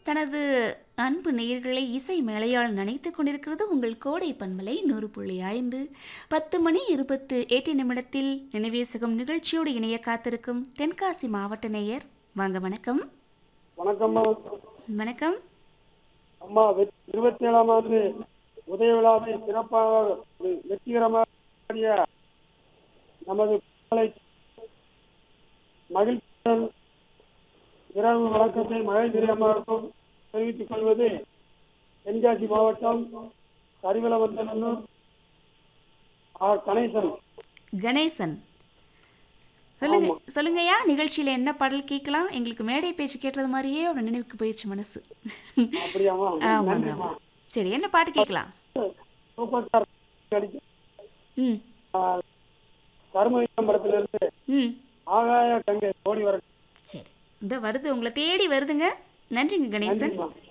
தனது அன்பு நேயர்களை இசை மேளையால் நனைத்துக் கொண்டிருக்கிறது உங்கள் கோடை பன்மலை நூறு புள்ளி ஐந்து பத்து மணி இருபத்து எட்டு நிமிடத்தில் நினைவேசகம் நிகழ்ச்சியோடு இணைய காத்திருக்கும் தென்காசி மாவட்ட நேயர் வாங்க வணக்கம் வணக்கம்மா வணக்கம் அம்மா வெ- இருபத்தி ஏழாம் ஆண்டு உதய விழாவை சிறப்பாக ஒரு வெற்றிகரமாக கொண்டாடிய நமது மக்களை மகிழ்ச்சியுடன் இரவு வணக்கத்தை மகேந்திரி அம்மாவுக்கும் தெரிவித்துக் கொள்வது தென்காசி மாவட்டம் கரிவலவந்தனூர் ஆர் கணேசன் கணேசன் சொல்லுங்க சொல்லுங்கய்யா நிகழ்ச்சியில் என்ன பாடல் கேட்கலாம் எங்களுக்கு மேடை பேச்சு கேட்டது மாதிரியே ஒரு நினைவுக்கு போயிடுச்சு மனசு அப்படியாம்மா ஆமாங்க நன்றிம்மா சரி என்ன பாட்டு கேட்கலாம் சூப்பர் ஸ்டார் நடிச்ச ம் கருமவீரம் படத்திலிருந்து ம் ஆகாய கங்கை ஓடி வர சரி இந்த வருது உங்களை தேடி வருதுங்க நன்றிங்க கணேசன் நன்றிம்மா